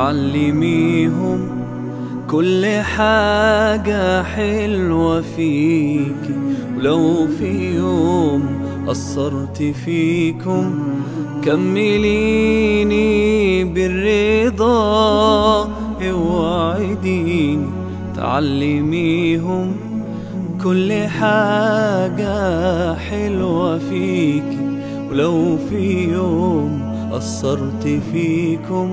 تعلميهم كل حاجة حلوة فيكي ولو في يوم قصرت فيكم كمليني بالرضا اوعديني تعلميهم كل حاجة حلوة فيكي ولو في يوم قصرت فيكم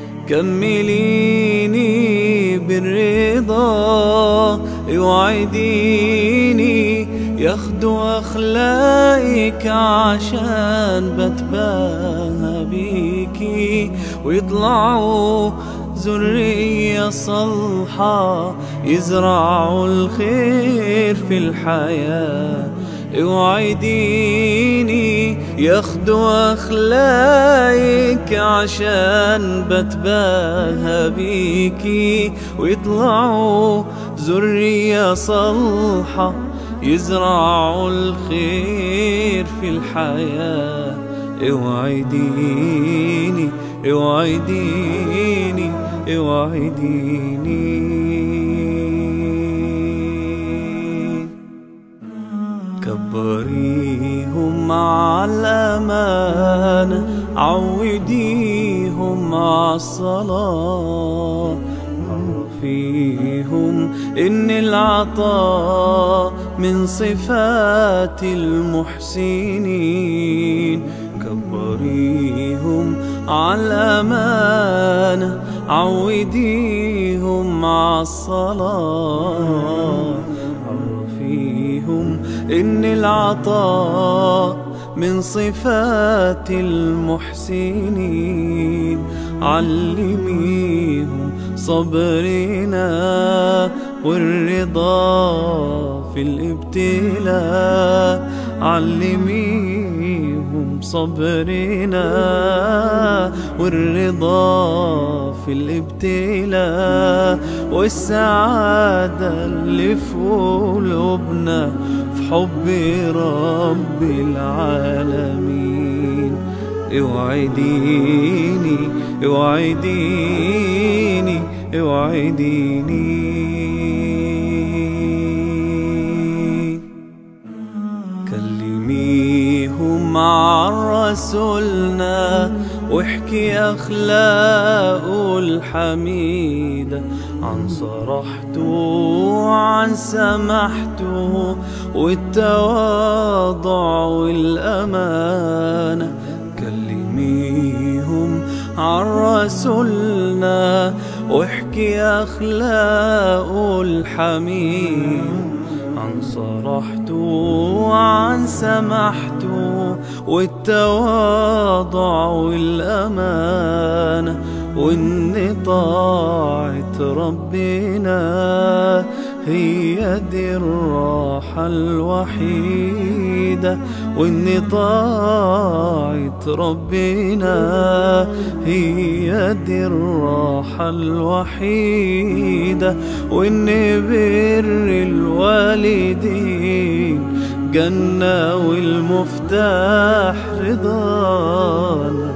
كمليني بالرضا اوعديني ياخدوا اخلاقك عشان بتباهى بيكي ويطلعوا ذرية صالحة يزرعوا الخير في الحياة اوعديني ياخدوا اخلاقك عشان بتباهى بيكي ويطلعوا ذرية صالحة يزرعوا الخير في الحياة اوعديني اوعديني اوعديني كبريهم على الأمانة عوديهم على الصلاة عرفيهم إن العطاء من صفات المحسنين كبريهم على الأمانة عوديهم على الصلاة عرفيهم إن العطاء من صفات المحسنين علميهم صبرنا والرضا في الابتلاء علميهم صبرنا والرضا في الابتلاء والسعادة اللي في قلوبنا في حب رب العالمين اوعديني اوعديني اوعديني كلميهم عن رسولنا واحكي أخلاقه الحميدة عن صراحته وعن سماحته والتواضع والأمانة كلميهم عن رسولنا واحكي أخلاقه الحميدة عن صراحته وعن سماحته والتواضع والأمانة وإن طاعة ربنا هي دي الراحة الوحيدة وإن طاعة ربنا هي دي الراحة الوحيدة وإن بر الوالدين جنة والمفتاح رضانا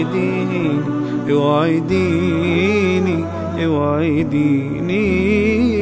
اوعديني اوعديني اوعديني